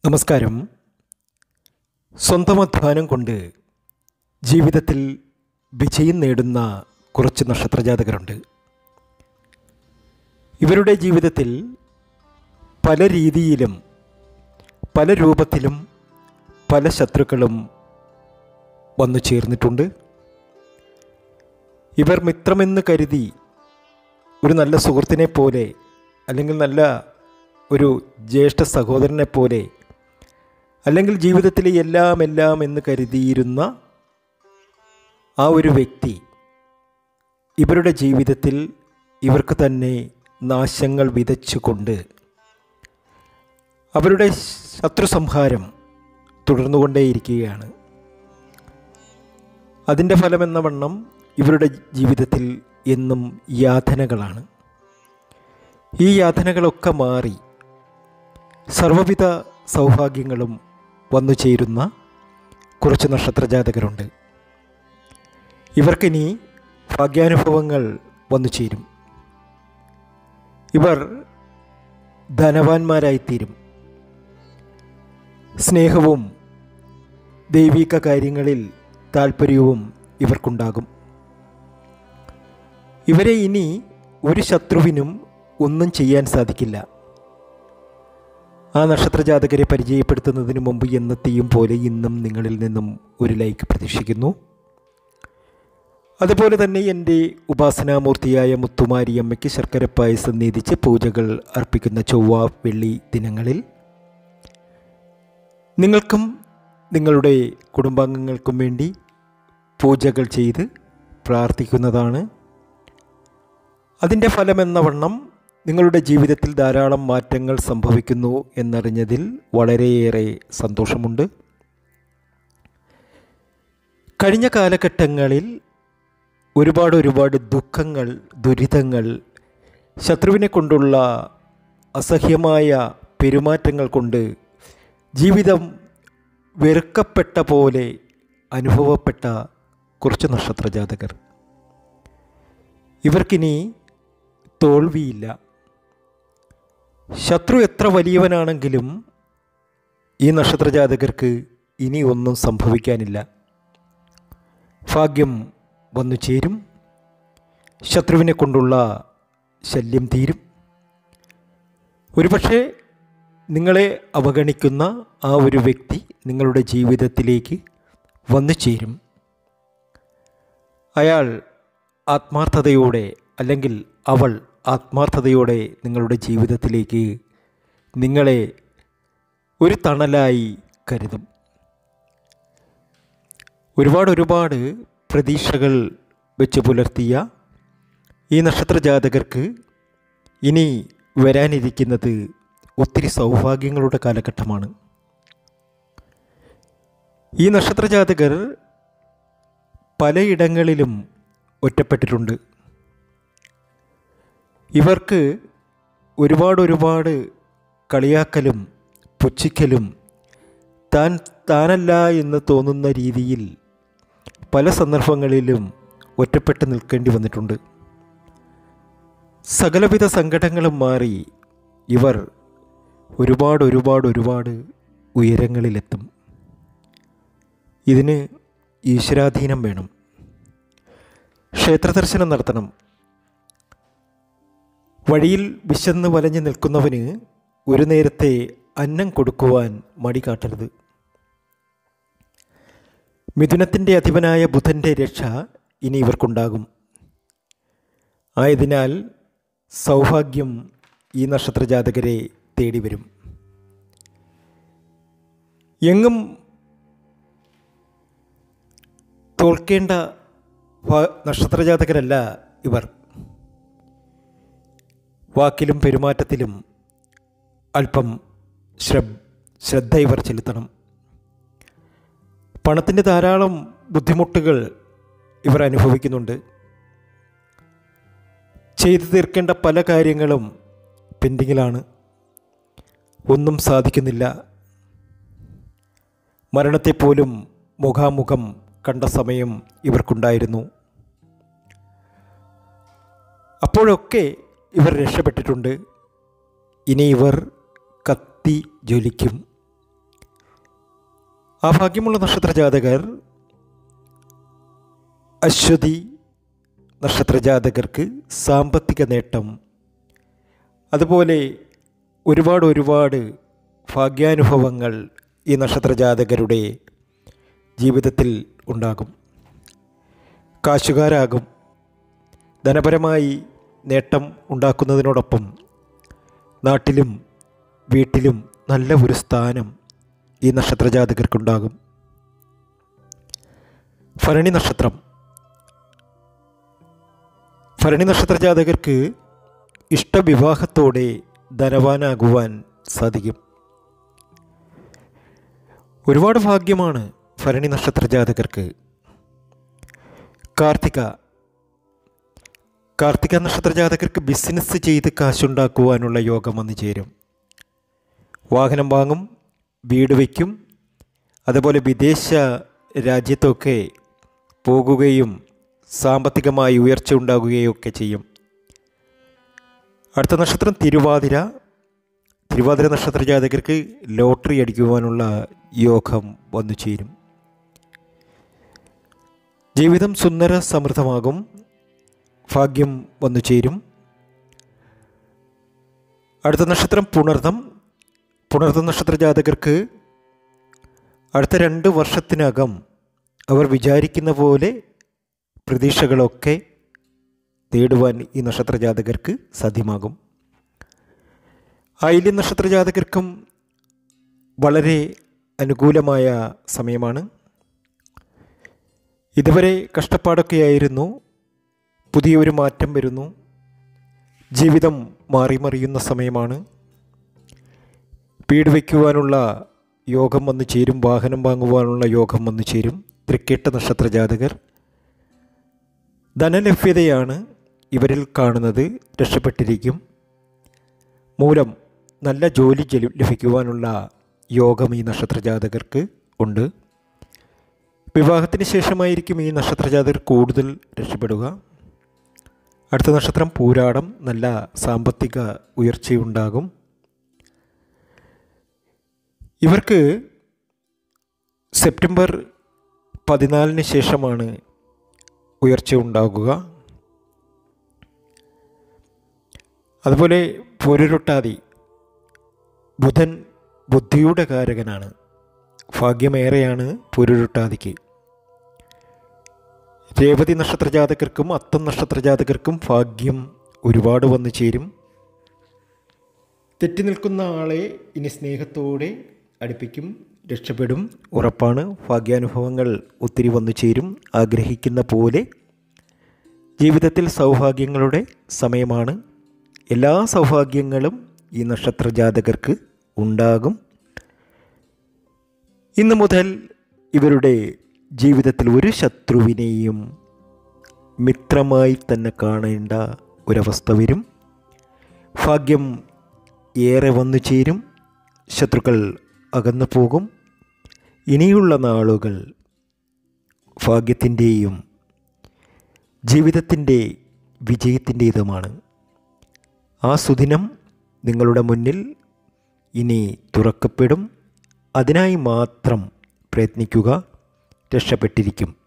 നമസ്കാരം സ്വന്തം അധ്വാനം കൊണ്ട് ജീവിതത്തിൽ വിജയം നേടുന്ന കുറച്ച് നക്ഷത്രജാതകരുണ്ട് ഇവരുടെ ജീവിതത്തിൽ പല രീതിയിലും പല രൂപത്തിലും പല ശത്രുക്കളും വന്നു ചേർന്നിട്ടുണ്ട് ഇവർ മിത്രമെന്ന് കരുതി ഒരു നല്ല സുഹൃത്തിനെ പോലെ അല്ലെങ്കിൽ നല്ല ഒരു ജ്യേഷ്ഠ സഹോദരനെ പോലെ അല്ലെങ്കിൽ ജീവിതത്തിലെ എല്ലാം എല്ലാം എന്ന് കരുതിയിരുന്ന ആ ഒരു വ്യക്തി ഇവരുടെ ജീവിതത്തിൽ ഇവർക്ക് തന്നെ നാശങ്ങൾ വിതച്ചുകൊണ്ട് അവരുടെ ശത്രു സംഹാരം തുടർന്നുകൊണ്ടേയിരിക്കുകയാണ് അതിൻ്റെ ഫലമെന്ന വണ്ണം ഇവരുടെ ജീവിതത്തിൽ എന്നും യാതനകളാണ് ഈ യാതനകളൊക്കെ മാറി സർവവിധ സൗഭാഗ്യങ്ങളും വന്നു ചേരുന്ന കുറച്ച് നക്ഷത്രജാതകരുണ്ട് ഇവർക്കിനി ഭാഗ്യാനുഭവങ്ങൾ വന്നു ചേരും ഇവർ ധനവാന്മാരായിത്തീരും സ്നേഹവും ദൈവിക കാര്യങ്ങളിൽ താല്പര്യവും ഇവർക്കുണ്ടാകും ഇവരെ ഇനി ഒരു ശത്രുവിനും ഒന്നും ചെയ്യാൻ സാധിക്കില്ല ആ നക്ഷത്രജാതകരെ പരിചയപ്പെടുത്തുന്നതിന് മുമ്പ് എന്നത്തെയും പോലെ ഇന്നും നിങ്ങളിൽ നിന്നും ഒരു ലൈക്ക് പ്രതീക്ഷിക്കുന്നു അതുപോലെ തന്നെ എൻ്റെ ഉപാസനാമൂർത്തിയായ മുത്തുമാരിയമ്മയ്ക്ക് ശർക്കര പായസം നീതിച്ച് പൂജകൾ അർപ്പിക്കുന്ന ചൊവ്വ വെള്ളി ദിനങ്ങളിൽ നിങ്ങൾക്കും നിങ്ങളുടെ കുടുംബാംഗങ്ങൾക്കും വേണ്ടി പൂജകൾ ചെയ്ത് പ്രാർത്ഥിക്കുന്നതാണ് അതിൻ്റെ ഫലമെന്ന വണ്ണം നിങ്ങളുടെ ജീവിതത്തിൽ ധാരാളം മാറ്റങ്ങൾ സംഭവിക്കുന്നു എന്നറിഞ്ഞതിൽ വളരെയേറെ സന്തോഷമുണ്ട് കഴിഞ്ഞ കാലഘട്ടങ്ങളിൽ ഒരുപാട് ഒരുപാട് ദുഃഖങ്ങൾ ദുരിതങ്ങൾ ശത്രുവിനെ കൊണ്ടുള്ള അസഹ്യമായ പെരുമാറ്റങ്ങൾ കൊണ്ട് ജീവിതം വെറുക്കപ്പെട്ട പോലെ അനുഭവപ്പെട്ട കുറച്ച് നക്ഷത്രജാതകർ ഇവർക്കിനി തോൽവിയില്ല ശത്രു എത്ര വലിയവനാണെങ്കിലും ഈ നക്ഷത്രജാതകർക്ക് ഇനി ഒന്നും സംഭവിക്കാനില്ല ഭാഗ്യം വന്നു ചേരും ശത്രുവിനെ കൊണ്ടുള്ള ശല്യം തീരും ഒരുപക്ഷെ നിങ്ങളെ അവഗണിക്കുന്ന ആ ഒരു വ്യക്തി നിങ്ങളുടെ ജീവിതത്തിലേക്ക് വന്നു ചേരും അയാൾ ആത്മാർത്ഥതയോടെ അല്ലെങ്കിൽ അവൾ ആത്മാർത്ഥതയോടെ നിങ്ങളുടെ ജീവിതത്തിലേക്ക് നിങ്ങളെ ഒരു തണലായി കരുതും ഒരുപാട് ഒരുപാട് പ്രതീക്ഷകൾ വെച്ച് പുലർത്തിയ ഈ നക്ഷത്രജാതകർക്ക് ഇനി വരാനിരിക്കുന്നത് ഒത്തിരി സൗഭാഗ്യങ്ങളുടെ കാലഘട്ടമാണ് ഈ നക്ഷത്രജാതകർ പലയിടങ്ങളിലും ഒറ്റപ്പെട്ടിട്ടുണ്ട് ഇവർക്ക് ഒരുപാട് ഒരുപാട് കളിയാക്കലും പുച്ഛിക്കലും താൻ താനല്ല എന്ന് തോന്നുന്ന രീതിയിൽ പല സന്ദർഭങ്ങളിലും ഒറ്റപ്പെട്ട് നിൽക്കേണ്ടി വന്നിട്ടുണ്ട് സകലവിധ സങ്കടങ്ങളും മാറി ഇവർ ഒരുപാട് ഒരുപാട് ഒരുപാട് ഉയരങ്ങളിലെത്തും ഇതിന് ഈശ്വരാധീനം വേണം ക്ഷേത്രദർശനം നടത്തണം വഴിയിൽ വിശന്ന് വലഞ്ഞു നിൽക്കുന്നവന് ഒരു നേരത്തെ അന്നം കൊടുക്കുവാൻ മടി കാട്ടരുത് മിഥുനത്തിൻ്റെ അധിപനായ ബുധൻ്റെ രക്ഷ ഇനി ഇവർക്കുണ്ടാകും ആയതിനാൽ സൗഭാഗ്യം ഈ നക്ഷത്രജാതകരെ തേടി വരും എങ്ങും തോൽക്കേണ്ട നക്ഷത്രജാതകരല്ല ഇവർ വാക്കിലും പെരുമാറ്റത്തിലും അല്പം ശ്രദ്ധ ഇവർ ചെലുത്തണം പണത്തിൻ്റെ ധാരാളം ബുദ്ധിമുട്ടുകൾ ഇവർ അനുഭവിക്കുന്നുണ്ട് ചെയ്തു തീർക്കേണ്ട പല കാര്യങ്ങളും പെൻഡിങ്ങിലാണ് ഒന്നും സാധിക്കുന്നില്ല മരണത്തെപ്പോലും മുഖാമുഖം കണ്ട സമയം ഇവർക്കുണ്ടായിരുന്നു അപ്പോഴൊക്കെ ഇവർ രക്ഷപ്പെട്ടിട്ടുണ്ട് ഇനി ഇവർ കത്തി ജ്വലിക്കും ആ ഭാഗ്യമുള്ള നക്ഷത്ര ജാതകർ അശ്വതി നക്ഷത്ര ജാതകർക്ക് സാമ്പത്തിക നേട്ടം അതുപോലെ ഒരുപാട് ഒരുപാട് ഭാഗ്യാനുഭവങ്ങൾ ഈ നക്ഷത്ര ജാതകരുടെ ജീവിതത്തിൽ ഉണ്ടാകും കാശുകാരാകും ധനപരമായി നേട്ടം ഉണ്ടാക്കുന്നതിനോടൊപ്പം നാട്ടിലും വീട്ടിലും നല്ല ഒരു സ്ഥാനം ഈ നക്ഷത്ര ജാതകർക്കുണ്ടാകും ഭരണി നക്ഷത്രം ഭരണി നക്ഷത്ര ജാതകർക്ക് ഇഷ്ടവിവാഹത്തോടെ ധനവാനാകുവാൻ സാധിക്കും ഒരുപാട് ഭാഗ്യമാണ് ഭരണി നക്ഷത്ര ജാതകർക്ക് കാർത്തിക കാർത്തിക നക്ഷത്ര ജാതകർക്ക് ബിസിനസ് ചെയ്ത് കാശുണ്ടാക്കുവാനുള്ള യോഗം വന്നു ചേരും വാഹനം വാങ്ങും വീട് വയ്ക്കും അതുപോലെ വിദേശ രാജ്യത്തൊക്കെ പോകുകയും സാമ്പത്തികമായി ഉയർച്ച ഉണ്ടാകുകയും ഒക്കെ ചെയ്യും അടുത്ത നക്ഷത്രം തിരുവാതിര തിരുവാതിര നക്ഷത്ര ജാതകർക്ക് ലോട്ടറി അടിക്കുവാനുള്ള യോഗം വന്നു ചേരും ജീവിതം സുന്ദര സമൃദ്ധമാകും ഭാഗ്യം വന്നു ചേരും അടുത്ത നക്ഷത്രം പുണർദം പുണർദം നക്ഷത്ര ജാതകർക്ക് അടുത്ത രണ്ട് വർഷത്തിനകം അവർ വിചാരിക്കുന്ന പോലെ പ്രതീക്ഷകളൊക്കെ നേടുവാൻ ഈ നക്ഷത്ര ജാതകർക്ക് സാധ്യമാകും ആയില്യം നക്ഷത്ര ജാതകർക്കും വളരെ അനുകൂലമായ സമയമാണ് ഇതുവരെ കഷ്ടപ്പാടൊക്കെയായിരുന്നു പുതിയൊരു മാറ്റം വരുന്നു ജീവിതം മാറിമറിയുന്ന സമയമാണ് വീട് വയ്ക്കുവാനുള്ള യോഗം വന്നു ചേരും വാഹനം വാങ്ങുവാനുള്ള യോഗം വന്നു ചേരും തൃക്കേട്ട നക്ഷത്ര ജാതകർ ധനലഭ്യതയാണ് ഇവരിൽ കാണുന്നത് രക്ഷപ്പെട്ടിരിക്കും മൂലം നല്ല ജോലി ജലി- ലഭിക്കുവാനുള്ള യോഗം ഈ നക്ഷത്ര ജാതകർക്ക് ഉണ്ട് വിവാഹത്തിന് ശേഷമായിരിക്കും ഈ നക്ഷത്ര ജാതകർ കൂടുതൽ രക്ഷപ്പെടുക അടുത്ത നക്ഷത്രം പൂരാടം നല്ല സാമ്പത്തിക ഉയർച്ചയുണ്ടാകും ഇവർക്ക് സെപ്റ്റംബർ പതിനാലിന് ശേഷമാണ് ഉയർച്ച ഉണ്ടാകുക അതുപോലെ പൊരുരുട്ടാതി ബുധൻ ബുദ്ധിയുടെ കാരകനാണ് ഭാഗ്യമേറെയാണ് പൊരുരുട്ടാതിക്ക് രേവതി നക്ഷത്ര ജാതകർക്കും അത്തം നക്ഷത്ര ജാതകർക്കും ഭാഗ്യം ഒരുപാട് വന്നു ചേരും തെറ്റി നിൽക്കുന്ന ആളെ ഇനി സ്നേഹത്തോടെ അടുപ്പിക്കും രക്ഷപ്പെടും ഉറപ്പാണ് ഭാഗ്യാനുഭവങ്ങൾ ഒത്തിരി വന്നു ചേരും ആഗ്രഹിക്കുന്ന പോലെ ജീവിതത്തിൽ സൗഭാഗ്യങ്ങളുടെ സമയമാണ് എല്ലാ സൗഭാഗ്യങ്ങളും ഈ നക്ഷത്ര ജാതകർക്ക് ഉണ്ടാകും ഇന്നു മുതൽ ഇവരുടെ ജീവിതത്തിൽ ഒരു ശത്രുവിനെയും മിത്രമായി തന്നെ കാണേണ്ട ഒരവസ്ഥ വരും ഭാഗ്യം ഏറെ വന്നു ചേരും ശത്രുക്കൾ അകന്നു പോകും ഇനിയുള്ള നാളുകൾ ഭാഗ്യത്തിൻ്റെയും ജീവിതത്തിൻ്റെ വിജയത്തിൻ്റേതുമാണ് ആ സുദിനം നിങ്ങളുടെ മുന്നിൽ ഇനി തുറക്കപ്പെടും അതിനായി മാത്രം പ്രയത്നിക്കുക രക്ഷപ്പെട്ടിരിക്കും